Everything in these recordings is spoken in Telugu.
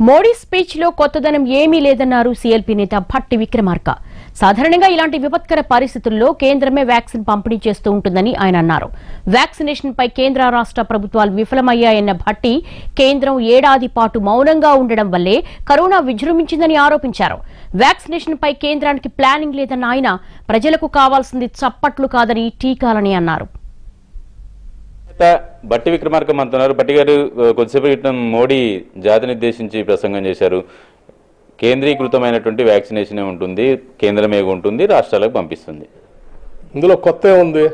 మోడీ స్పీచ్ లో కొత్తదనం ఏమీ లేదన్నారు సీఎల్పీ నేత భట్టి విక్రమార్క సాధారణంగా ఇలాంటి విపత్కర పరిస్థితుల్లో కేంద్రమే వ్యాక్సిన్ పంపిణీ చేస్తూ ఉంటుందని ఆయన అన్నారు వ్యాక్సినేషన్ పై కేంద్ర రాష్ట్ర ప్రభుత్వాలు విఫలమయ్యాయన్న భట్టి కేంద్రం ఏడాది పాటు మౌనంగా ఉండడం వల్లే కరోనా విజృంభించిందని ఆరోపించారు వ్యాక్సినేషన్ పై కేంద్రానికి ప్లానింగ్ లేదన్న ఆయన ప్రజలకు కావాల్సింది చప్పట్లు కాదని టీకాలని అన్నారు నేత బట్టి విక్రమార్క అంటున్నారు బట్టి గారు ఆ, కొద్దిసేపు క్రితం మోడీ జాతిని ఉద్దేశించి ప్రసంగం చేశారు కేంద్రీకృతమైనటువంటి వ్యాక్సినేషనే ఉంటుంది కేంద్రమే ఉంటుంది రాష్ట్రాలకు పంపిస్తుంది ఇందులో కొత్త ఏముంది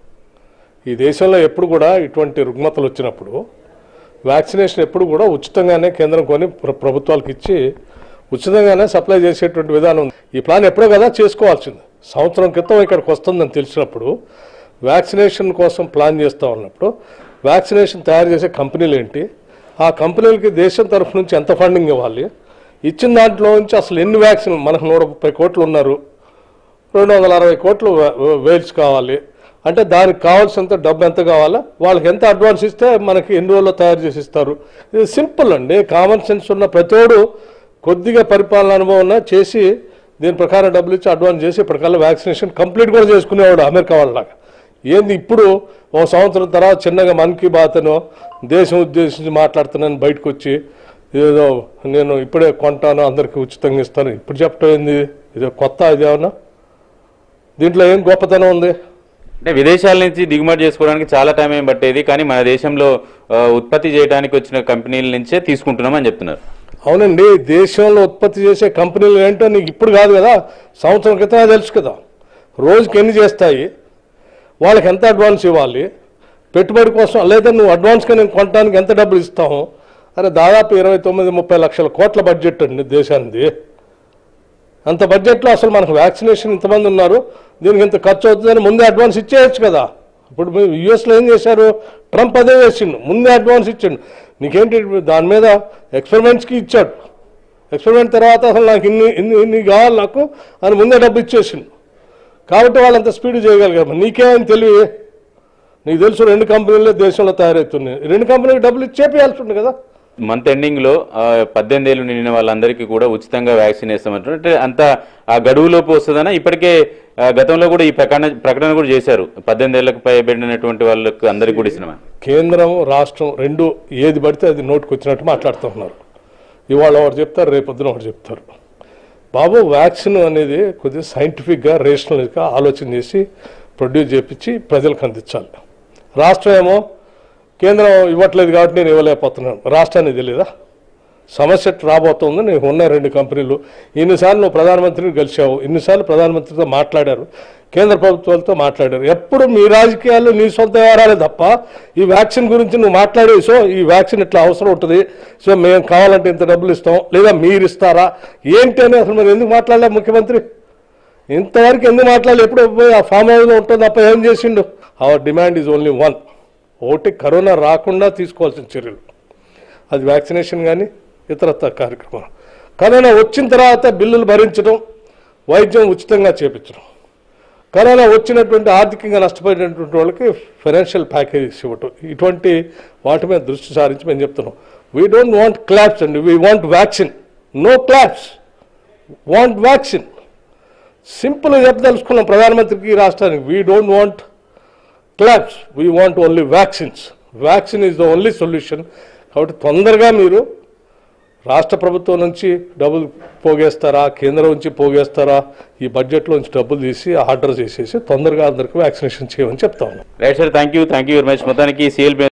ఈ దేశంలో ఎప్పుడు కూడా ఇటువంటి రుగ్మతలు వచ్చినప్పుడు వ్యాక్సినేషన్ ఎప్పుడు కూడా ఉచితంగానే కేంద్రం కొని ప్ర- ప్రభుత్వాలకు ఇచ్చి ఉచితంగానే సప్లై చేసేటువంటి విధానం ఉంది ఈ ప్లాన్ ఎప్పుడో కదా చేసుకోవాల్సింది సంవత్సరం క్రితం ఇక్కడికి వస్తుందని తెలిసినప్పుడు వ్యాక్సినేషన్ కోసం ప్లాన్ చేస్తూ ఉన్నప్పుడు వ్యాక్సినేషన్ తయారు చేసే కంపెనీలు ఏంటి ఆ కంపెనీలకి దేశం తరఫు నుంచి ఎంత ఫండింగ్ ఇవ్వాలి ఇచ్చిన దాంట్లో నుంచి అసలు ఎన్ని వ్యాక్సిన్ మనకు నూట ముప్పై కోట్లు ఉన్నారు రెండు వందల అరవై కోట్లు వేల్స్ కావాలి అంటే దానికి కావాల్సినంత డబ్బు ఎంత కావాలా వాళ్ళకి ఎంత అడ్వాన్స్ ఇస్తే మనకి ఎన్ని రోజుల్లో తయారు చేసి ఇస్తారు ఇది సింపుల్ అండి కామన్ సెన్స్ ఉన్న ప్రతోడు కొద్దిగా పరిపాలన అనుభవం ఉన్నా చేసి దీని ప్రకారం డబ్బులు ఇచ్చి అడ్వాన్స్ చేసి ఇప్పటికల్లా వ్యాక్సినేషన్ కంప్లీట్ కూడా చేసుకునేవాడు అమెరికా వాళ్ళలాగా ఏంది ఇప్పుడు ఓ సంవత్సరం తర్వాత చిన్నగా మన్ కీ బాత్ అనో దేశం ఉద్దేశించి మాట్లాడుతున్నాను బయటకు వచ్చి ఏదో నేను ఇప్పుడే కొంటాను అందరికీ ఉచితంగా ఇస్తాను ఇప్పుడు చెప్పడం ఏంది ఇది కొత్త ఇదేమన్నా దీంట్లో ఏం గొప్పతనం ఉంది అంటే విదేశాల నుంచి దిగుమతి చేసుకోవడానికి చాలా టైం ఏం పట్టేది కానీ మన దేశంలో ఆ, ఉత్పత్తి చేయడానికి వచ్చిన కంపెనీల నుంచే తీసుకుంటున్నాం అని చెప్తున్నారు అవునండి దేశంలో ఉత్పత్తి చేసే కంపెనీలు ఏంటో నీకు ఇప్పుడు కాదు కదా సంవత్సరం క్రితమే తెలుసు కదా రోజుకి ఎన్ని చేస్తాయి వాళ్ళకి ఎంత అడ్వాన్స్ ఇవ్వాలి పెట్టుబడి కోసం లేదా నువ్వు అడ్వాన్స్గా నేను కొనడానికి ఎంత డబ్బులు ఇస్తాము అరే దాదాపు ఇరవై తొమ్మిది ముప్పై లక్షల కోట్ల బడ్జెట్ అండి దేశానికి అంత బడ్జెట్లో అసలు మనకు వ్యాక్సినేషన్ ఇంతమంది ఉన్నారు దీనికి ఇంత ఖర్చు అవుతుందని ముందే అడ్వాన్స్ ఇచ్చేయచ్చు కదా ఇప్పుడు యుఎస్లో ఏం చేశారు ట్రంప్ అదే చేసిండు ముందే అడ్వాన్స్ ఇచ్చిండు నీకేంటి దాని మీద ఎక్స్పెరిమెంట్స్కి ఇచ్చాడు ఎక్స్పెరిమెంట్ తర్వాత అసలు నాకు ఇన్ని ఇన్ని ఇన్ని కావాలి నాకు అని ముందే డబ్బు ఇచ్చేసిండు కాబట్టి వాళ్ళు అంత స్పీడ్ చేయగలిగారు నీకేమైనా తెలివి నీకు తెలుసు రెండు కంపెనీలే దేశంలో తయారవుతున్నాయి రెండు కంపెనీలకు డబ్బులు ఇచ్చేపేయాల్సి ఉంది కదా మంత్ ఎండింగ్ లో ఆ, పద్దెనిమిది ఏళ్ళు నిండిన వాళ్ళందరికీ కూడా ఉచితంగా వ్యాక్సిన్ వేస్తామంటారు అంటే అంత ఆ గడువులోపు వస్తుందనా ఇప్పటికే ఆ, గతంలో కూడా ఈ ప్రకటన ప్రకటన కూడా చేశారు పద్దెనిమిది ఏళ్లకు పైబడినటువంటి వాళ్ళకి అందరికీ కూడా ఇస్తున్నామని కేంద్రం రాష్ట్రం రెండు ఏది పడితే అది నోటుకు వచ్చినట్టు మాట్లాడుతున్నారు ఇవాళ ఒకటి చెప్తారు రేపొద్దున ఒకటి చెప్తారు బాబు వ్యాక్సిన్ అనేది కొద్దిగా సైంటిఫిక్గా రేషనల్గా ఆలోచన చేసి ప్రొడ్యూస్ చేపించి ప్రజలకు అందించాలి రాష్ట్రం ఏమో కేంద్రం ఇవ్వట్లేదు కాబట్టి నేను ఇవ్వలేకపోతున్నాను రాష్ట్రానికి తెలియదా సమస్య ఎట్లా రాబోతోంది నీకు ఉన్న రెండు కంపెనీలు ఇన్నిసార్లు నువ్వు ప్రధానమంత్రిని గెలిచావు ఇన్నిసార్లు ప్రధానమంత్రితో మాట్లాడారు కేంద్ర ప్రభుత్వాలతో మాట్లాడారు ఎప్పుడు మీ రాజకీయాలు నీ సొంత వ్యవహారాలే తప్ప ఈ వ్యాక్సిన్ గురించి నువ్వు మాట్లాడే సో ఈ వ్యాక్సిన్ ఇట్లా అవసరం ఉంటుంది సో మేము కావాలంటే ఇంత డబ్బులు ఇస్తాం లేదా మీరు ఇస్తారా ఏంటి అని అసలు మరి ఎందుకు మాట్లాడలే ముఖ్యమంత్రి ఇంతవరకు ఎందుకు మాట్లాడలే ఎప్పుడు పోయి ఆ ఫామ్ హౌస్లో ఉంటుంది తప్ప ఏం చేసిండు our demand is only one ఒకటి కరోనా రాకుండా తీసుకోవాల్సిన చర్యలు అది వ్యాక్సినేషన్ కానీ ఇతరత్ర కార్యక్రమాలు కరోనా వచ్చిన తర్వాత బిల్లులు భరించడం వైద్యం ఉచితంగా చేపించడం కరోనా వచ్చినటువంటి ఆర్థికంగా నష్టపోయినటువంటి వాళ్ళకి ఫైనాన్షియల్ ప్యాకేజెస్ ఇవ్వటం ఇటువంటి వాటి మీద దృష్టి సారించి మేము చెప్తున్నాం వీ డోంట్ వాంట్ క్లాప్స్ అండి we want vaccine no claps want vaccine సింపుల్గా చెప్పదలుచుకున్నాం ప్రధానమంత్రికి ఈ రాష్ట్రానికి we don't want claps we want only vaccines vaccine is the only solution కాబట్టి తొందరగా మీరు రాష్ట్ర ప్రభుత్వం నుంచి డబ్బులు పోగేస్తారా కేంద్రం నుంచి పోగేస్తారా ఈ బడ్జెట్లో నుంచి డబ్బులు తీసి ఆర్డర్ చేసేసి తొందరగా అందరికీ వ్యాక్సినేషన్ చేయమని చెప్తా ఉన్నాం right sir thank you thank you very much మొత్తానికి సిఎల్పి